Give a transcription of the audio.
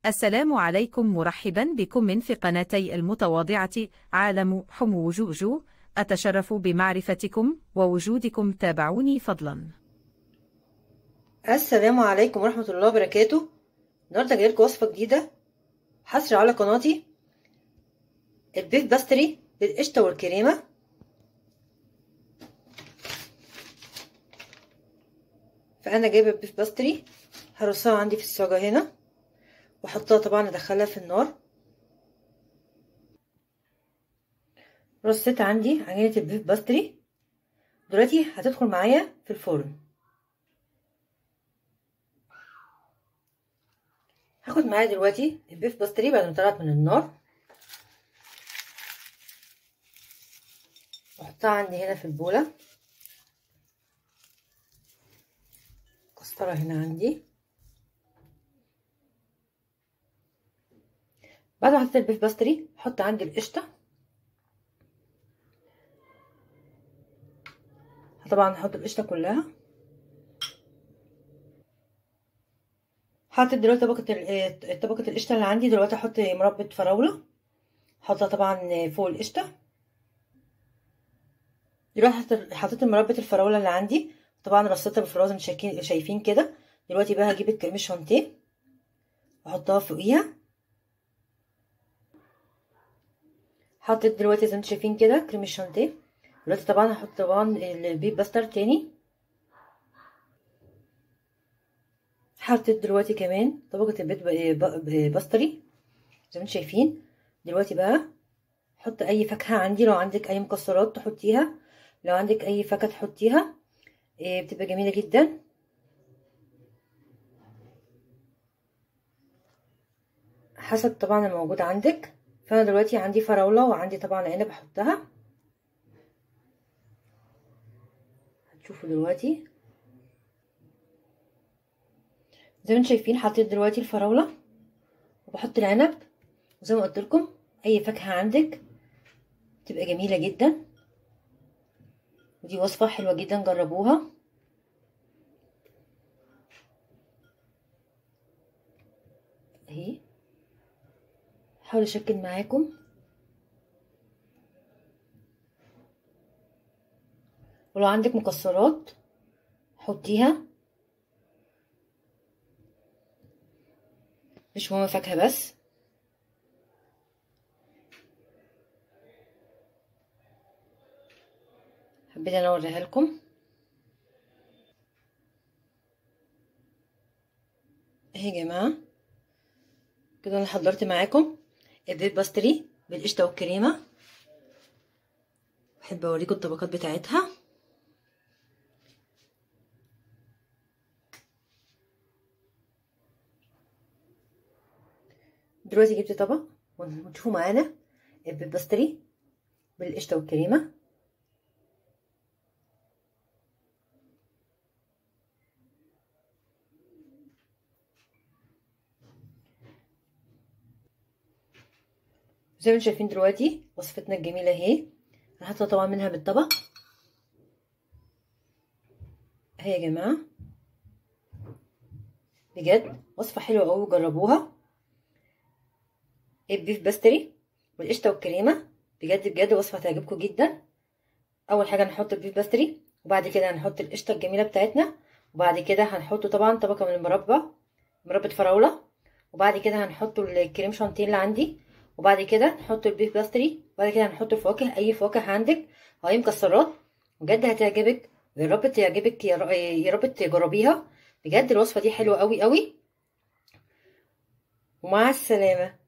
السلام عليكم مرحبا بكم من في قناتي المتواضعة عالم حمو جوجو أتشرف بمعرفتكم ووجودكم تابعوني فضلا السلام عليكم ورحمة الله وبركاته النهاردة جايلكم وصفة جديدة حصر على قناتي البيف باستري بالقشطة والكريمة فأنا جايبة البيف باستري هرصها عندي في الصاجة هنا واحطها طبعا ادخلها في النار رصيت عندي عجينة البيف باستري دلوقتي هتدخل معايا في الفرن هاخد معايا دلوقتي البيف باستري بعد ما طلعت من النار واحطها عندي هنا في البولة كسرها هنا عندي بعد ما حطيت البيف باستري احط عندي القشطه طبعا هحط القشطه كلها حطيت دلوقتي طبقه طبقه القشطه اللي عندي دلوقتي احط مربى فراوله احطها طبعا فوق القشطه دلوقتي حطيت مربى الفراوله اللي عندي طبعا رصيتها بالفراوله شايفين شايفين كده دلوقتي بقى هجيب الكريم الشانتيه واحطها فوقيها حطيت دلوقتي زي ما انتم شايفين كده كريم الشانتيه دلوقتي طبعا هحط طبعا البيب باستر تاني حطيت دلوقتي كمان طبقه البيض باستري زي ما انتم شايفين دلوقتي بقى حط اي فاكهه عندي لو عندك اي مكسرات تحطيها لو عندك اي فاكهه تحطيها بتبقى جميله جدا حسب طبعا الموجود عندك فانا دلوقتي عندي فراوله وعندي طبعا عنب احطها هتشوفوا دلوقتي زي ما انتم شايفين حطيت دلوقتي الفراوله وبحط العنب وزي ما قلت لكم اي فاكهه عندك تبقى جميله جدا ودي وصفه حلوه جدا جربوها اهي هحاول اشكل معاكم ولو عندك مكسرات حطيها مش مهم فاكهه بس حبيت انا اوريها لكم اهي يا جماعه كده انا حضرت معاكم البيض باستري بالقشطه والكريمه بحب اوريكم الطبقات بتاعتها دلوقتي جبت طبق وتشوفوا معانا البيض باستري بالقشطه والكريمه زي ما انتم شايفين دلوقتي وصفتنا الجميله اهي انا حاطه طبعا منها بالطبق اهي يا جماعه بجد وصفه حلوه قوي جربوها البيف باستري والقشطه والكريمه بجد بجد وصفه هتعجبكم جدا اول حاجه هنحط البيف باستري وبعد كده هنحط القشطه الجميله بتاعتنا وبعد كده هنحط طبعا طبقه من المربى مربى فراوله وبعد كده هنحط الكريم شانتيه اللي عندي وبعد كده نحط البيف باستري وبعد كده هنحط الفواكه اي فواكه عندك او اي مكسرات بجد هتعجبك يا رب تعجبك يا رب تجربيها بجد الوصفه دي حلوه قوي قوي ومع السلامه